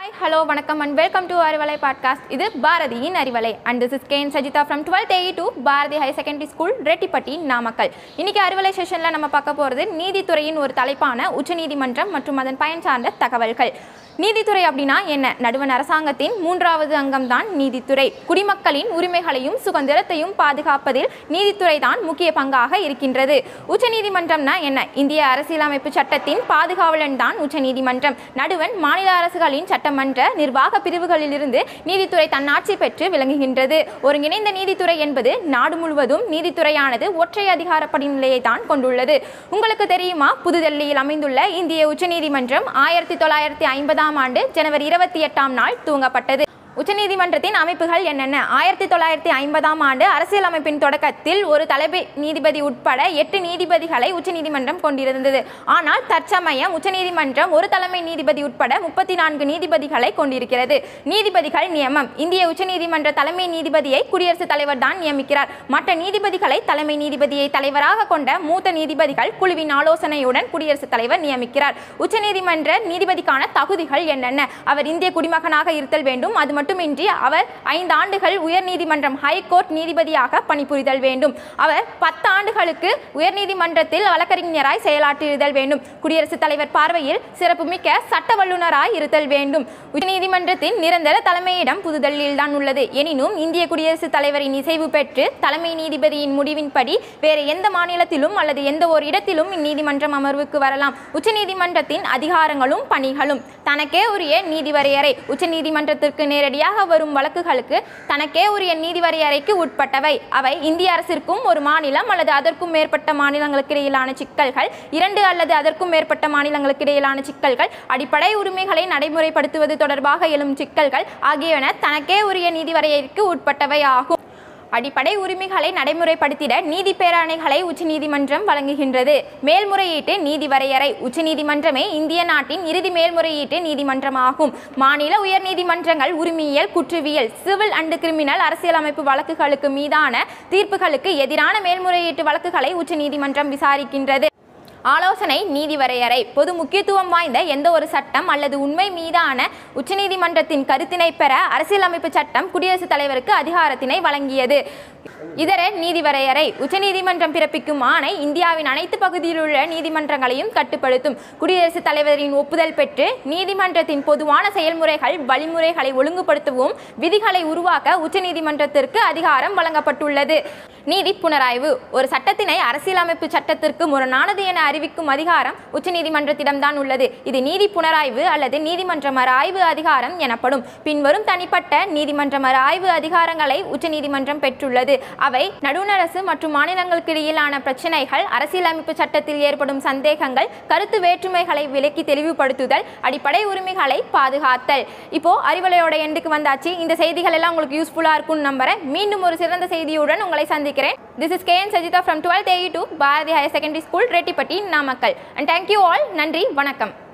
hi hello வணக்கம் and welcome to Arivalai podcast இது பாரதியின் Arivalai and this is K N Sajitha from twelfth A E to Bharathi high secondary school Rettipatti Namakkal இன்னைக்கு அறிவலை செஷனில் நம்ம பார்க்க போகிறது நீதித்துறையின் ஒரு தலைப்பான உச்சநீதிமன்றம் மற்றும் அதன் பயன் சார்ந்த தகவல்கள் நீதித்துறை அப்படின்னா என்ன நடுவண் அரசாங்கத்தின் மூன்றாவது அங்கம்தான் நீதித்துறை குடிமக்களின் உரிமைகளையும் சுதந்திரத்தையும் பாதுகாப்பதில் நீதித்துறை தான் முக்கிய பங்காக இருக்கின்றது உச்சநீதிமன்றம்னா என்ன இந்திய அரசியலமைப்பு சட்டத்தின் பாதுகாவலன் தான் உச்சநீதிமன்றம் நடுவன் மாநில அரசுகளின் சட்டமன்ற நிர்வாக பிரிவுகளிலிருந்து நீதித்துறை தன்னாட்சி பெற்று விளங்குகின்றது ஒருங்கிணைந்த நீதித்துறை என்பது நாடு முழுவதும் நீதித்துறையானது ஒற்றை அதிகார படிநிலையை தான் கொண்டுள்ளது உங்களுக்கு தெரியுமா புதுடெல்லியில் அமைந்துள்ள இந்திய உச்சநீதிமன்றம் ஆயிரத்தி தொள்ளாயிரத்தி ஐம்பதாம் ஆண்டு ஜனவரி இருபத்தி எட்டாம் நாள் துவங்கப்பட்டது உச்சநீதிமன்றத்தின் அமைப்புகள் என்னென்ன ஆயிரத்தி தொள்ளாயிரத்தி ஐம்பதாம் ஆண்டு அரசியலமைப்பின் தொடக்கத்தில் ஒரு தலைமை நீதிபதி உட்பட எட்டு நீதிபதிகளை உச்சநீதிமன்றம் கொண்டிருந்தது ஆனால் தற்சமயம் உச்சநீதிமன்றம் ஒரு தலைமை நீதிபதி உட்பட முப்பத்தி நான்கு நீதிபதிகளை கொண்டிருக்கிறது நீதிபதிகள் நியமம் இந்திய உச்சநீதிமன்ற தலைமை நீதிபதியை குடியரசுத் தலைவர் தான் நியமிக்கிறார் மற்ற நீதிபதிகளை தலைமை நீதிபதியை தலைவராக கொண்ட மூத்த நீதிபதிகள் குழுவின் ஆலோசனையுடன் குடியரசுத் தலைவர் நியமிக்கிறார் உச்சநீதிமன்ற நீதிபதிக்கான தகுதிகள் என்னென்ன அவர் இந்திய குடிமகனாக இருத்தல் வேண்டும் அது மட்டுமின்றி அவர் ஐந்து ஆண்டுகள் உயர்நீதிமன்றம் ஹைகோர்ட் நீதிபதியாக பணிபுரிதல் வேண்டும் அவர் பத்து ஆண்டுகளுக்கு உயர்நீதிமன்றத்தில் வழக்கறிஞராய் செயலாற்றியிருத்தல் வேண்டும் குடியரசுத் தலைவர் பார்வையில் சிறப்புமிக்க சட்ட வல்லுநராய் இருத்தல் வேண்டும் உச்சநீதிமன்றத்தின் நிரந்தர தலைமையிடம் புதுடெல்லியில் தான் உள்ளது எனினும் இந்திய குடியரசுத் தலைவரின் இசைவு பெற்று தலைமை நீதிபதியின் முடிவின்படி வேறு எந்த மாநிலத்திலும் அல்லது எந்த ஒரு இடத்திலும் இந்நீதிமன்றம் அமர்வுக்கு வரலாம் உச்சநீதிமன்றத்தின் அதிகாரங்களும் பணிகளும் தனக்கே உரிய நீதி வரையறை உச்சநீதிமன்றத்திற்கு நேரடியாக வரும் வழக்குகளுக்கு தனக்கே உரிய நீதி வரையறைக்கு உட்பட்டவை அவை இந்திய அரசிற்கும் ஒரு மாநிலம் அல்லது அதற்கும் மேற்பட்ட மாநிலங்களுக்கு இடையிலான சிக்கல்கள் இரண்டு அல்லது அதற்கும் மேற்பட்ட மாநிலங்களுக்கு இடையிலான சிக்கல்கள் அடிப்படை உரிமைகளை நடைமுறைப்படுத்துவது தொடர்பாக எழும் சிக்கல்கள் ஆகியன தனக்கே உரிய நீதி வரையறைக்கு உட்பட்டவை ஆகும் அடிப்படை உரிமைகளை நடைமுறைப்படுத்திட நீதி பேராணைகளை உச்சநீதிமன்றம் வழங்குகின்றது மேல்முறையீட்டு நீதி வரையறை உச்சநீதிமன்றமே இந்திய நாட்டின் இறுதி மேல்முறையீட்டு நீதிமன்றமாகும் மாநில உயர்நீதிமன்றங்கள் உரிமையியல் குற்றவியல் சிவில் அண்டு கிரிமினல் அரசியலமைப்பு வழக்குகளுக்கு மீதான தீர்ப்புகளுக்கு எதிரான மேல்முறையீட்டு வழக்குகளை உச்சநீதிமன்றம் விசாரிக்கின்றது ஆலோசனை நீதி வரையறை பொது முக்கியத்துவம் வாய்ந்த எந்த ஒரு சட்டம் அல்லது உண்மை மீதான உச்சநீதிமன்றத்தின் கருத்தினை பெற அரசியலமைப்பு சட்டம் குடியரசுத் தலைவருக்கு அதிகாரத்தினை வழங்கியது இதர நீதி வரையறை உச்சநீதிமன்றம் பிறப்பிக்கும் ஆணை இந்தியாவின் அனைத்து பகுதியிலுள்ள நீதிமன்றங்களையும் கட்டுப்படுத்தும் குடியரசுத் தலைவரின் ஒப்புதல் பெற்று நீதிமன்றத்தின் பொதுவான செயல்முறைகள் வழிமுறைகளை ஒழுங்குபடுத்தவும் விதிகளை உருவாக்க உச்சநீதிமன்றத்திற்கு அதிகாரம் வழங்கப்பட்டுள்ளது நீதி புனராய்வு ஒரு சட்டத்தினை அரசியலமைப்பு சட்டத்திற்கு முரணானது என அறிவிக்கும் அதிகாரம் உச்சநீதிமன்றத்திடம்தான் உள்ளது இது நீதி புனராய்வு அல்லது நீதிமன்ற மறுஆய்வு அதிகாரம் எனப்படும் பின்வரும் தனிப்பட்ட நீதிமன்ற மறுஆய்வு அதிகாரங்களை உச்சநீதிமன்றம் பெற்றுள்ளது அவை நடுவணரசு மற்றும் மாநிலங்களுக்கு இடையிலான பிரச்சினைகள் அரசியலமைப்பு சட்டத்தில் ஏற்படும் சந்தேகங்கள் கருத்து வேற்றுமைகளை விலக்கி தெளிவுபடுத்துதல் அடிப்படை உரிமைகளை பாதுகாத்தல் இப்போ அறிவலையோட எண்டுக்கு வந்தாச்சு இந்த செய்திகள் எல்லாம் உங்களுக்கு யூஸ்ஃபுல்லா இருக்கும்னு நம்புறேன் மீண்டும் ஒரு சிறந்த செய்தியுடன் உங்களை சந்திக்கிறேன் this is K N Sajitha from twelfth A E to Bharathi higher secondary school Rettipatti Namakkal and thank you all நன்றி வணக்கம்